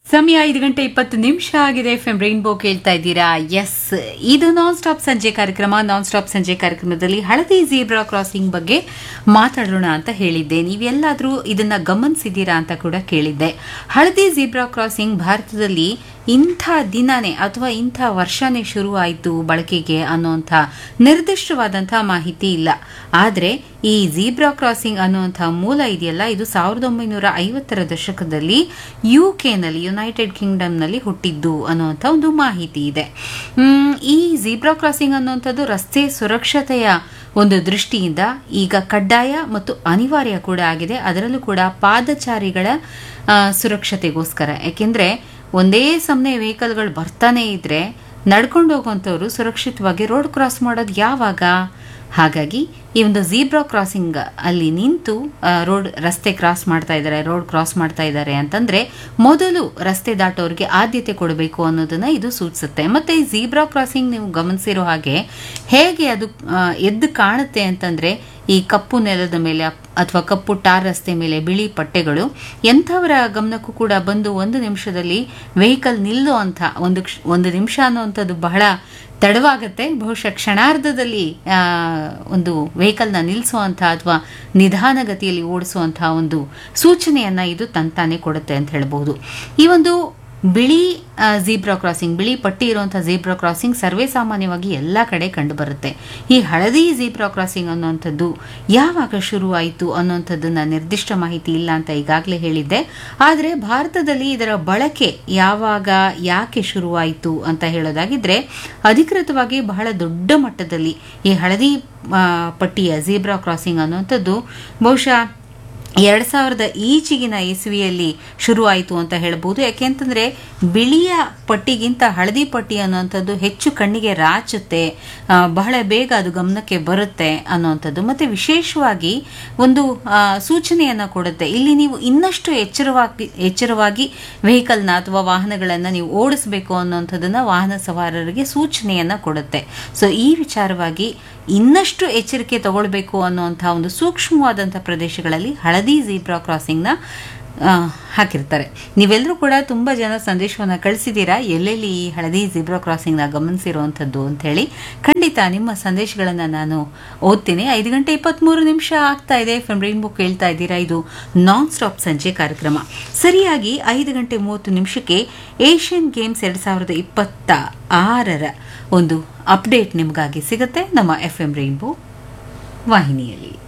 ಸಮಯ ಐದು ಗಂಟೆ ಇಪ್ಪತ್ತು ನಿಮಿಷ ಆಗಿದೆ ಎಫ್ ಎಂ ರೈನ್ಬೋ ಕೇಳ್ತಾ ಇದ್ದೀರಾ ಎಸ್ ಇದು ನಾನ್ ಸ್ಟಾಪ್ ಸಂಜೆ ಕಾರ್ಯಕ್ರಮ ನಾನ್ ಸ್ಟಾಪ್ ಸಂಜೆ ಕಾರ್ಯಕ್ರಮದಲ್ಲಿ ಹಳದಿ ಜೀಬ್ರಾ ಕ್ರಾಸಿಂಗ್ ಬಗ್ಗೆ ಮಾತಾಡೋಣ ಅಂತ ಹೇಳಿದ್ದೆ ನೀವೆಲ್ಲಾದರೂ ಇದನ್ನ ಗಮನಿಸಿದ್ದೀರಾ ಅಂತ ಕೂಡ ಕೇಳಿದ್ದೆ ಹಳದಿ ಜೀಬ್ರಾ ಕ್ರಾಸಿಂಗ್ ಭಾರತದಲ್ಲಿ ಇಂಥ ದಿನನೇ ಅಥವಾ ಇಂಥ ವರ್ಷನೇ ಶುರು ಆಯಿತು ಬಳಕೆಗೆ ಅನ್ನುವಂಥ ನಿರ್ದಿಷ್ಟವಾದಂಥ ಮಾಹಿತಿ ಇಲ್ಲ ಆದರೆ ಈ ಜೀಬ್ರಾ ಕ್ರಾಸಿಂಗ್ ಅನ್ನುವಂಥ ಮೂಲ ಇದೆಯಲ್ಲ ಇದು ಸಾವಿರದ ಒಂಬೈನೂರ ಐವತ್ತರ ದಶಕದಲ್ಲಿ ಯು ಕೆನಲ್ಲಿ ಯುನೈಟೆಡ್ ಕಿಂಗ್ಡಮ್ನಲ್ಲಿ ಹುಟ್ಟಿದ್ದು ಅನ್ನುವಂಥ ಒಂದು ಮಾಹಿತಿ ಇದೆ ಮ್, ಈ ಜೀಬ್ರಾ ಕ್ರಾಸಿಂಗ್ ಅನ್ನುವಂಥದ್ದು ರಸ್ತೆ ಸುರಕ್ಷತೆಯ ಒಂದು ದೃಷ್ಟಿಯಿಂದ ಈಗ ಕಡ್ಡಾಯ ಮತ್ತು ಅನಿವಾರ್ಯ ಕೂಡ ಆಗಿದೆ ಅದರಲ್ಲೂ ಕೂಡ ಪಾದಚಾರಿಗಳ ಆ, ಸುರಕ್ಷತೆಗೋಸ್ಕರ ಯಾಕೆಂದ್ರೆ ಒಂದೇ ಸಮನೆ ವೆಹಿಕಲ್ಗಳು ಬರ್ತಾನೆ ಇದ್ರೆ ನಡ್ಕೊಂಡು ಹೋಗುವಂಥವ್ರು ಸುರಕ್ಷಿತವಾಗಿ ರೋಡ್ ಕ್ರಾಸ್ ಮಾಡೋದು ಯಾವಾಗ ಹಾಗಾಗಿ ಈ ಒಂದು ಜೀಬ್ರಾ ಕ್ರಾಸಿಂಗ್ ಅಲ್ಲಿ ನಿಂತು ಆ, ರೋಡ್ ರಸ್ತೆ ಕ್ರಾಸ್ ಮಾಡ್ತಾ ಇದ್ದಾರೆ ರೋಡ್ ಕ್ರಾಸ್ ಮಾಡ್ತಾ ಇದ್ದಾರೆ ಅಂತಂದ್ರೆ ಮೊದಲು ರಸ್ತೆ ದಾಟೋರಿಗೆ ಆದ್ಯತೆ ಕೊಡಬೇಕು ಅನ್ನೋದನ್ನ ಇದು ಸೂಚಿಸುತ್ತೆ ಮತ್ತೆ ಈ ಜೀಬ್ರಾ ಕ್ರಾಸಿಂಗ್ ನೀವು ಗಮನಿಸಿರೋ ಹಾಗೆ ಹೇಗೆ ಅದು ಆ, ಎದ್ದು ಕಾಣುತ್ತೆ ಅಂತಂದ್ರೆ ಈ ಕಪ್ಪು ನೆಲದ ಮೇಲೆ ಅಥವಾ ಕಪ್ಪು ಟಾರ್ ರಸ್ತೆ ಮೇಲೆ ಬಿಳಿ ಪಟ್ಟೆಗಳು ಎಂಥವರ ಗಮನಕ್ಕೂ ಕೂಡ ಬಂದು ಒಂದು ನಿಮಿಷದಲ್ಲಿ ವೆಹಿಕಲ್ ನಿಲ್ಲೋ ಅಂತ ಒಂದು ಕ್ಷ- ಒಂದು ನಿಮಿಷ ಅನ್ನುವಂಥದ್ದು ಬಹಳ ತಡವಾಗತ್ತೆ ಬಹುಶಃ ಕ್ಷಣಾರ್ಧದಲ್ಲಿ ಆ, ಒಂದು ವೆಹಿಕಲ್ನ ನಿಲ್ಲಿಸುವಂಥ ಅಥವಾ ನಿಧಾನಗತಿಯಲ್ಲಿ ಓಡಿಸುವಂಥ ಒಂದು ಸೂಚನೆಯನ್ನ ಇದು ತಂತಾನೆ ಕೊಡುತ್ತೆ ಅಂತ ಹೇಳ್ಬೋದು ಈ ಒಂದು ಬಿಳಿ ಜೀಬ್ರಾ ಕ್ರಾಸಿಂಗ್ ಬಿಳಿ ಪಟ್ಟಿ ಇರುವಂಥ ಜೀಬ್ರಾ ಕ್ರಾಸಿಂಗ್ ಸರ್ವೇ ಸಾಮಾನ್ಯವಾಗಿ ಎಲ್ಲ ಕಡೆ ಕಂಡುಬರುತ್ತೆ ಈ ಹಳದಿ ಜೀಬ್ರಾ ಕ್ರಾಸಿಂಗ್ ಅನ್ನುವಂಥದ್ದು ಯಾವಾಗ ಶುರು ಆಯಿತು ಅನ್ನುವಂಥದ್ದನ್ನ ನಿರ್ದಿಷ್ಟ ಮಾಹಿತಿ ಇಲ್ಲ ಅಂತ ಈಗಾಗಲೇ ಹೇಳಿದ್ದೆ ಆದರೆ ಭಾರತದಲ್ಲಿ ಇದರ ಬಳಕೆ ಯಾವಾಗ ಯಾಕೆ ಶುರುವಾಯಿತು ಅಂತ ಹೇಳೋದಾಗಿದ್ರೆ ಅಧಿಕೃತವಾಗಿ ಬಹಳ ದೊಡ್ಡ ಮಟ್ಟದಲ್ಲಿ ಈ ಹಳದಿ ಆ, ಪಟ್ಟಿಯ ಜೀಬ್ರಾ ಕ್ರಾಸಿಂಗ್ ಅನ್ನುವಂಥದ್ದು ಬಹುಶಃ ಎರಡ್ ಸಾವಿರದ ಈಚೆಗಿನ ಇಸ್ವಿಯಲ್ಲಿ ಶುರುವಾಯಿತು ಅಂತ ಹೇಳ್ಬೋದು ಯಾಕೆಂತಂದ್ರೆ ಬಿಳಿಯ ಪಟ್ಟಿಗಿಂತ ಹಳದಿ ಪಟ್ಟಿ ಅನ್ನುವಂಥದ್ದು ಹೆಚ್ಚು ಕಣ್ಣಿಗೆ ರಾಚುತ್ತೆ ಆ, ಬಹಳ ಬೇಗ ಅದು ಗಮನಕ್ಕೆ ಬರುತ್ತೆ ಅನ್ನುವಂಥದ್ದು ಮತ್ತೆ ವಿಶೇಷವಾಗಿ ಒಂದು ಆ, ಸೂಚನೆಯನ್ನ ಕೊಡುತ್ತೆ ಇಲ್ಲಿ ನೀವು ಇನ್ನಷ್ಟು ಎಚ್ಚರವಾಗಿ ಎಚ್ಚರವಾಗಿ ವೆಹಿಕಲ್ನ ಅಥವಾ ವಾಹನಗಳನ್ನು ನೀವು ಓಡಿಸಬೇಕು ಅನ್ನುವಂಥದ್ದನ್ನ ವಾಹನ ಸವಾರರಿಗೆ ಸೂಚನೆಯನ್ನ ಕೊಡುತ್ತೆ ಸೊ ಈ ವಿಚಾರವಾಗಿ ಇನ್ನಷ್ಟು ಎಚ್ಚರಿಕೆ ತಗೊಳ್ಬೇಕು ಅನ್ನುವಂಥ ಒಂದು ಸೂಕ್ಷ್ಮವಾದಂಥ ಪ್ರದೇಶಗಳಲ್ಲಿ ಹಳದಿ ಜೀಬ್ರಾ ಕ್ರಾಸಿಂಗ್ನ ಆ, ಹಾಕಿರ್ತಾರೆ ನೀವೆಲ್ಲರೂ ಕೂಡ ತುಂಬ ಜನ ಸಂದೇಶವನ್ನು ಕಳಿಸಿದ್ದೀರಾ ಎಲ್ಲೆಲ್ಲಿ ಈ ಹಳದಿ ಜೀಬ್ರಾ ಕ್ರಾಸಿಂಗ್ನ ಗಮನಿಸಿರುವಂಥದ್ದು ಅಂತ ಹೇಳಿ ಖಂಡಿತ ನಿಮ್ಮ ಸಂದೇಶಗಳನ್ನು ನಾನು ಓದ್ತೀನಿ ಐದು ಗಂಟೆ ಇಪ್ಪತ್ತ್ಮೂರು ನಿಮಿಷ ಆಗ್ತಾ ಇದೆ ಫ್ರಮ್ ರೈನ್ಬೋ ಕೇಳ್ತಾ ಇದ್ದೀರಾ ಇದು ನಾನ್ ಸ್ಟಾಪ್ ಸಂಜೆ ಕಾರ್ಯಕ್ರಮ ಸರಿಯಾಗಿ ಐದು ಗಂಟೆ ಮೂವತ್ತು ನಿಮಿಷಕ್ಕೆ ಏಷ್ಯನ್ ಗೇಮ್ಸ್ ಎರಡು ಸಾವಿರದ ಇಪ್ಪತ್ತ ಆರರ ಒಂದು ಅಪ್ಡೇಟ್ ನಿಮಗಾಗಿ ಸಿಗುತ್ತೆ ನಮ್ಮ ಎಫ್ ಎಂ ರೈನ್ಬೋ ವಾಹಿನಿಯಲ್ಲಿ